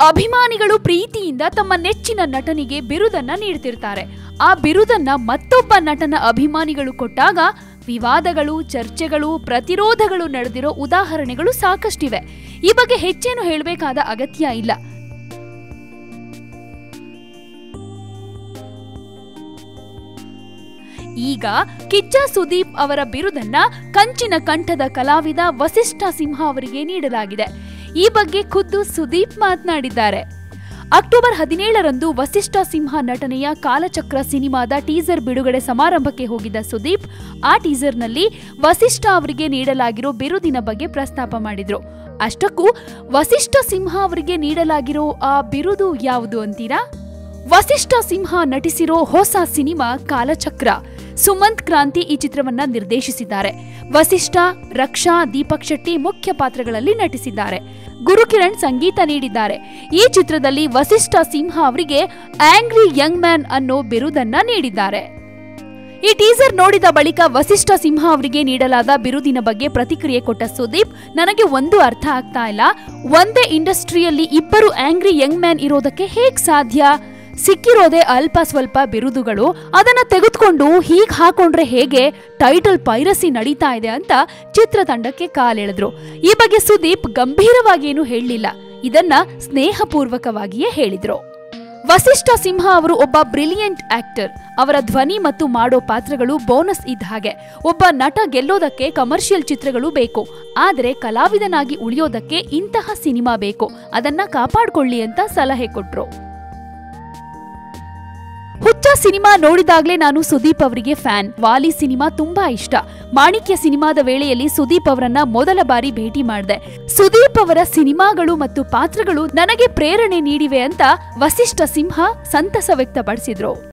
ಅಭಿಮಾನಿಗಳು ಪ್ರೀತಿಯಿಂದ ತಮ್ಮ ನೆಚ್ಚಿನ ನಟನಿಗೆ ಬಿರುದನ್ನ ನೀಡ್ತಿರ್ತಾರೆ ಆ ಬಿರುದನ್ನ ಮತ್ತೊಬ್ಬ ನಟನ ಅಭಿಮಾನಿಗಳು ಕೊಟ್ಟಾಗ ವಿವಾದಗಳು ಚರ್ಚೆಗಳು ಪ್ರತಿರೋಧಗಳು ನಡೆದಿರೋ ಉದಾಹರಣೆಗಳು ಸಾಕಷ್ಟಿವೆ ಈ ಬಗ್ಗೆ ಹೆಚ್ಚೇನು ಹೇಳಬೇಕಾದ ಅಗತ್ಯ ಇಲ್ಲ ಈಗ ಕಿಚ್ಚ ಸುದೀಪ್ ಅವರ ಬಿರುದನ್ನ ಕಂಚಿನ ಕಂಠದ ಕಲಾವಿದ ವಸಿಷ್ಠ ಸಿಂಹ ಅವರಿಗೆ ನೀಡಲಾಗಿದೆ ಈ ಬಗ್ಗೆ ಖುದ್ದು ಸುದೀಪ್ ಮಾತನಾಡಿದ್ದಾರೆ ಅಕ್ಟೋಬರ್ ಹದಿನೇಳರಂದು ವಸಿಷ್ಠ ಸಿಂಹ ನಟನೆಯ ಕಾಲಚಕ್ರ ಸಿನಿಮಾದ ಟೀಸರ್ ಬಿಡುಗಡೆ ಸಮಾರಂಭಕ್ಕೆ ಹೋಗಿದ್ದ ಸುದೀಪ್ ಆ ಟೀಸರ್ನಲ್ಲಿ ವಸಿಷ್ಠ ಅವರಿಗೆ ನೀಡಲಾಗಿರೋ ಬಿರುದಿನ ಬಗ್ಗೆ ಪ್ರಸ್ತಾಪ ಮಾಡಿದ್ರು ಅಷ್ಟಕ್ಕೂ ವಸಿಷ್ಠ ಸಿಂಹ ಅವರಿಗೆ ನೀಡಲಾಗಿರೋ ಆ ಬಿರುದು ಯಾವುದು ಅಂತೀರಾ ವಸಿಷ್ಠ ಸಿಂಹ ನಟಿಸಿರೋ ಹೊಸ ಸಿನಿಮಾ ಕಾಲಚಕ್ರ ಸುಮಂತ್ ಕ್ರಾಂತಿ ಈ ಚಿತ್ರವನ್ನ ನಿರ್ದೇಶಿಸಿದ್ದಾರೆ ವಸಿಷ್ಠ ರಕ್ಷಾ ದೀಪಕ್ ಶೆಟ್ಟಿ ಮುಖ್ಯ ಪಾತ್ರಗಳಲ್ಲಿ ನಟಿಸಿದ್ದಾರೆ ಗುರುಕಿರಣ್ ಸಂಗೀತ ನೀಡಿದ್ದಾರೆ ಈ ಚಿತ್ರದಲ್ಲಿ ವಸಿಷ್ಠ ಸಿಂಹ ಅವರಿಗೆ ಆಂಗ್ರಿ ಯಂಗ್ ಮ್ಯಾನ್ ಅನ್ನೋ ಬಿರುದನ್ನ ನೀಡಿದ್ದಾರೆ ಈ ಟೀಸರ್ ನೋಡಿದ ಬಳಿಕ ವಸಿಷ್ಠ ಸಿಂಹ ಅವರಿಗೆ ನೀಡಲಾದ ಬಿರುದಿನ ಬಗ್ಗೆ ಪ್ರತಿಕ್ರಿಯೆ ಕೊಟ್ಟ ಸುದೀಪ್ ನನಗೆ ಒಂದು ಅರ್ಥ ಆಗ್ತಾ ಇಲ್ಲ ಒಂದೇ ಇಂಡಸ್ಟ್ರಿಯಲ್ಲಿ ಇಬ್ಬರು ಆಂಗ್ರಿ ಯಂಗ್ ಮ್ಯಾನ್ ಇರೋದಕ್ಕೆ ಹೇಗ್ ಸಾಧ್ಯ ಸಿಕ್ಕಿರೋದೇ ಅಲ್ಪ ಸ್ವಲ್ಪ ಬಿರುದುಗಳು ಅದನ್ನ ತೆಗೆದುಕೊಂಡು ಹೀಗ್ ಹಾಕೊಂಡ್ರೆ ಹೇಗೆ ಟೈಟಲ್ ಪೈರಸಿ ನಡೀತಾ ಇದೆ ಅಂತ ಚಿತ್ರತಂಡಕ್ಕೆ ಕಾಲೆಳೆದ್ರು ಈ ಬಗ್ಗೆ ಸುದೀಪ್ ಗಂಭೀರವಾಗಿ ಏನು ಹೇಳಲಿಲ್ಲ ಇದನ್ನ ಸ್ನೇಹಪೂರ್ವಕವಾಗಿಯೇ ಹೇಳಿದ್ರು ವಸಿಷ್ಠ ಸಿಂಹ ಅವರು ಒಬ್ಬ ಬ್ರಿಲಿಯಂಟ್ ಆಕ್ಟರ್ ಅವರ ಧ್ವನಿ ಮತ್ತು ಮಾಡೋ ಪಾತ್ರಗಳು ಬೋನಸ್ ಇದ್ದ ಹಾಗೆ ಒಬ್ಬ ನಟ ಗೆಲ್ಲೋದಕ್ಕೆ ಕಮರ್ಷಿಯಲ್ ಚಿತ್ರಗಳು ಬೇಕು ಆದರೆ ಕಲಾವಿದನಾಗಿ ಉಳಿಯೋದಕ್ಕೆ ಇಂತಹ ಸಿನಿಮಾ ಬೇಕು ಅದನ್ನ ಕಾಪಾಡ್ಕೊಳ್ಳಿ ಅಂತ ಸಲಹೆ ಕೊಟ್ರು ಹುಚ್ಚ ಸಿನಿಮಾ ನೋಡಿದಾಗ್ಲೇ ನಾನು ಸುದೀಪ್ ಅವರಿಗೆ ಫ್ಯಾನ್ ವಾಲಿ ಸಿನಿಮಾ ತುಂಬಾ ಇಷ್ಟ ಮಾಣಿಕ್ಯ ಸಿನಿಮಾದ ವೇಳೆಯಲ್ಲಿ ಸುದೀಪ್ ಅವರನ್ನ ಮೊದಲ ಬಾರಿ ಭೇಟಿ ಮಾಡಿದೆ ಸುದೀಪ್ ಅವರ ಸಿನಿಮಾಗಳು ಮತ್ತು ಪಾತ್ರಗಳು ನನಗೆ ಪ್ರೇರಣೆ ನೀಡಿವೆ ಅಂತ ವಸಿಷ್ಠ ಸಿಂಹ ಸಂತಸ ವ್ಯಕ್ತಪಡಿಸಿದ್ರು